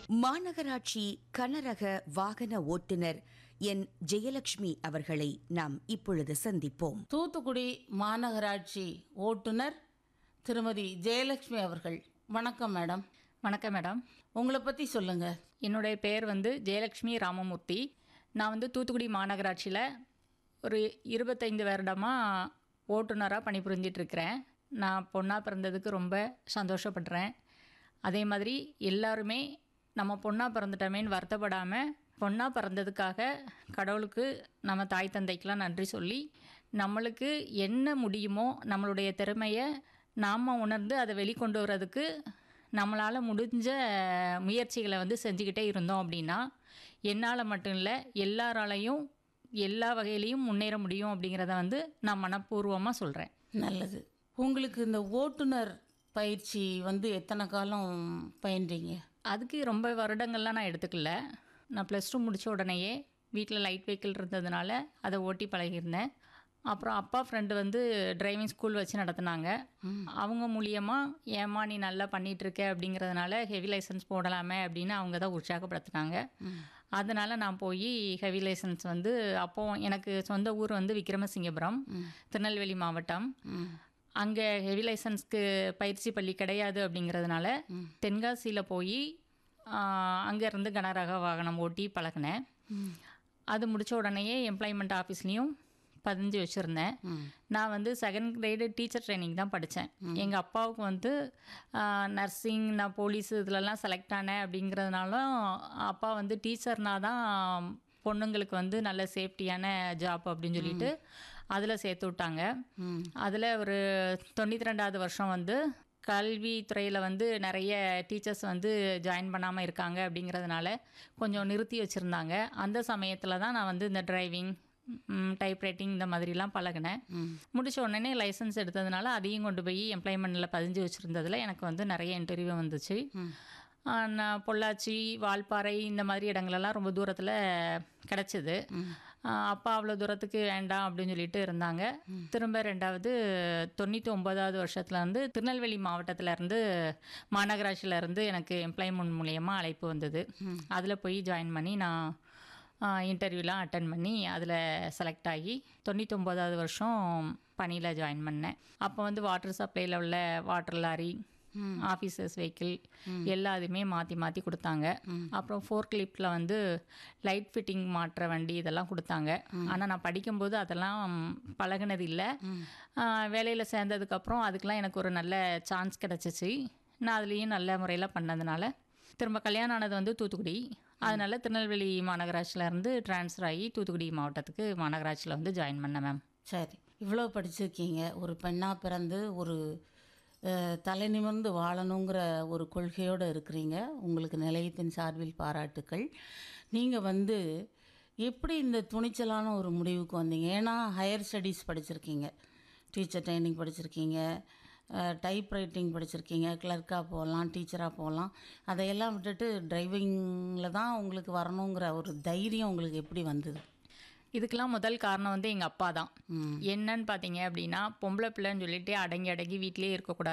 மாநகராட்சி கனரக வாகன ஓட்டுநர் என் ஜெயலட்சுமி அவர்களை நாம் இப்பொழுது சந்திப்போம் தூத்துக்குடி மாநகராட்சி ஓட்டுநர் திருமதி ஜெயலட்சுமி அவர்கள் வணக்கம் மேடம் வணக்கம் மேடம் உங்களை பற்றி சொல்லுங்கள் என்னுடைய பேர் வந்து ஜெயலக்ஷ்மி ராமமூர்த்தி நான் வந்து தூத்துக்குடி மாநகராட்சியில் ஒரு இருபத்தைந்து வருடமாக ஓட்டுநராக பணிபுரிஞ்சிட்டு இருக்கிறேன் நான் பொண்ணாக பிறந்ததுக்கு ரொம்ப சந்தோஷப்படுறேன் அதே மாதிரி எல்லாருமே நம்ம பொண்ணாக பிறந்துட்டோமேன்னு வருத்தப்படாமல் பொண்ணாக பிறந்ததுக்காக கடவுளுக்கு நம்ம தாய் தந்தைக்கெலாம் நன்றி சொல்லி நம்மளுக்கு என்ன முடியுமோ நம்மளுடைய திறமையை நாம் உணர்ந்து அதை வெளிக்கொண்டு வர்றதுக்கு நம்மளால் முடிஞ்ச முயற்சிகளை வந்து செஞ்சுக்கிட்டே இருந்தோம் அப்படின்னா என்னால் மட்டும் இல்லை எல்லாராலையும் எல்லா வகையிலையும் முன்னேற முடியும் அப்படிங்கிறத வந்து நான் மனப்பூர்வமாக சொல்கிறேன் நல்லது உங்களுக்கு இந்த ஓட்டுநர் பயிற்சி வந்து எத்தனை காலம் பயின்றீங்க அதுக்கு ரொம்ப வருடங்கள்லாம் நான் எடுத்துக்கல நான் ப்ளஸ் டூ முடித்த உடனேயே வீட்டில் லைட் வெஹிக்கிள் இருந்ததுனால அதை ஓட்டி பழகியிருந்தேன் அப்புறம் அப்பா ஃப்ரெண்டு வந்து டிரைவிங் ஸ்கூல் வச்சு நடத்துனாங்க அவங்க மூலியமாக ஏமா நீ நல்லா பண்ணிட்டு இருக்க அப்படிங்கிறதுனால ஹெவி லைசன்ஸ் போடலாமே அப்படின்னு அவங்க தான் உற்சாகப்படுத்தினாங்க அதனால் நான் போய் ஹெவி லைசன்ஸ் வந்து அப்போ எனக்கு சொந்த ஊர் வந்து விக்ரமசிங்கபுரம் திருநெல்வேலி மாவட்டம் அங்கே ஹெவி லைசன்ஸ்க்கு பயிற்சி பள்ளி கிடையாது அப்படிங்கிறதுனால தென்காசியில் போய் அங்கேருந்து கனரக வாகனம் ஓட்டி பழகினேன் அது முடித்த உடனேயே எம்ப்ளாய்மெண்ட் ஆஃபீஸ்லேயும் பதிஞ்சு வச்சுருந்தேன் நான் வந்து செகண்ட் கிரேடு டீச்சர் ட்ரைனிங் தான் படித்தேன் எங்கள் அப்பாவுக்கு வந்து நர்சிங் நான் போலீஸ் இதிலலாம் செலக்ட் ஆனேன் அப்படிங்கிறதுனாலும் அப்பா வந்து டீச்சர்னா தான் பொண்ணுங்களுக்கு வந்து நல்ல சேஃப்டியான ஜாப் அப்படின்னு சொல்லிட்டு அதில் சேர்த்து விட்டாங்க அதில் ஒரு தொண்ணூற்றி ரெண்டாவது வருஷம் வந்து கல்வித்துறையில் வந்து நிறைய டீச்சர்ஸ் வந்து ஜாயின் பண்ணாமல் இருக்காங்க அப்படிங்கிறதுனால கொஞ்சம் நிறுத்தி வச்சுருந்தாங்க அந்த சமயத்தில் தான் நான் வந்து இந்த டிரைவிங் டைப்ரைட்டிங் இந்த மாதிரிலாம் பழகினேன் முடிச்ச உடனே லைசன்ஸ் எடுத்ததுனால அதையும் கொண்டு போய் எம்ப்ளாய்மெண்ட்டில் பதிஞ்சு வச்சுருந்ததில் எனக்கு வந்து நிறைய இன்டர்வியூ வந்துச்சு ஆஹ் நான் பொள்ளாச்சி வால்பாறை இந்த மாதிரி இடங்களெல்லாம் ரொம்ப தூரத்தில் கிடச்சிது அப்பா அவ்வளோ தூரத்துக்கு வேண்டாம் அப்படின்னு சொல்லிட்டு இருந்தாங்க திரும்ப ரெண்டாவது தொண்ணூற்றி ஒன்பதாவது வருஷத்துல இருந்து திருநெல்வேலி மாவட்டத்துல இருந்து மாநகராட்சியில இருந்து எனக்கு எம்ப்ளாய்மெண்ட் மூலியமாக அழைப்பு வந்தது அதில் போய் ஜாயின் பண்ணி நான் இன்டர்வியூலாம் அட்டன் பண்ணி அதில் செலக்ட் ஆகி தொண்ணூத்தொம்போதாவது வருஷம் பணியில் ஜாயின் பண்ணேன் அப்போ வந்து வாட்டர் சப்ளையில் உள்ள வாட்டர் லாரி ஆஃபீஸர்ஸ் வெஹிக்கிள் எல்லாத்தையுமே மாற்றி மாற்றி கொடுத்தாங்க அப்புறம் ஃபோர் கிளிப்பில் வந்து லைட் ஃபிட்டிங் மாற்ற வண்டி இதெல்லாம் கொடுத்தாங்க ஆனால் நான் படிக்கும்போது அதெல்லாம் பழகுனது இல்லை வேலையில் சேர்ந்ததுக்கப்புறம் அதுக்கெலாம் எனக்கு ஒரு நல்ல சான்ஸ் கிடச்சிச்சு நான் அதுலேயும் நல்ல முறையில் பண்ணதுனால திரும்ப கல்யாணம் ஆனது வந்து தூத்துக்குடி அதனால திருநெல்வேலி மாநகராட்சியில இருந்து ட்ரான்ஸ்ஃபர் ஆகி தூத்துக்குடி மாவட்டத்துக்கு மாநகராட்சியில் வந்து ஜாயின் பண்ணேன் மேம் சரி இவ்வளோ படிச்சிருக்கீங்க ஒரு பெண்ணாக பிறந்து ஒரு அஹ், தலை நிமிர்ந்து வாழணுங்கிற ஒரு கொள்கையோடு இருக்கிறீங்க உங்களுக்கு நிலையத்தின் சார்பில் பாராட்டுக்கள் நீங்கள் வந்து எப்படி இந்த துணிச்சலான ஒரு முடிவுக்கு வந்தீங்க ஏன்னா ஹையர் ஸ்டடீஸ் படிச்சிருக்கீங்க டீச்சர் ட்ரைனிங் படிச்சிருக்கீங்க டைப் ரைட்டிங் படிச்சிருக்கீங்க கிளர்க்காக போகலாம் டீச்சராக போகலாம் அதையெல்லாம் விட்டுட்டு டிரைவிங்கில் தான் உங்களுக்கு வரணுங்கிற ஒரு தைரியம் உங்களுக்கு எப்படி வந்தது இதுக்கெல்லாம் முதல் காரணம் வந்து எங்கள் அப்பா தான் என்னன்னு பார்த்தீங்க அப்படின்னா பொம்பளை பிள்ளைன்னு சொல்லிட்டு அடங்கி அடங்கி வீட்டிலேயே இருக்கக்கூடாது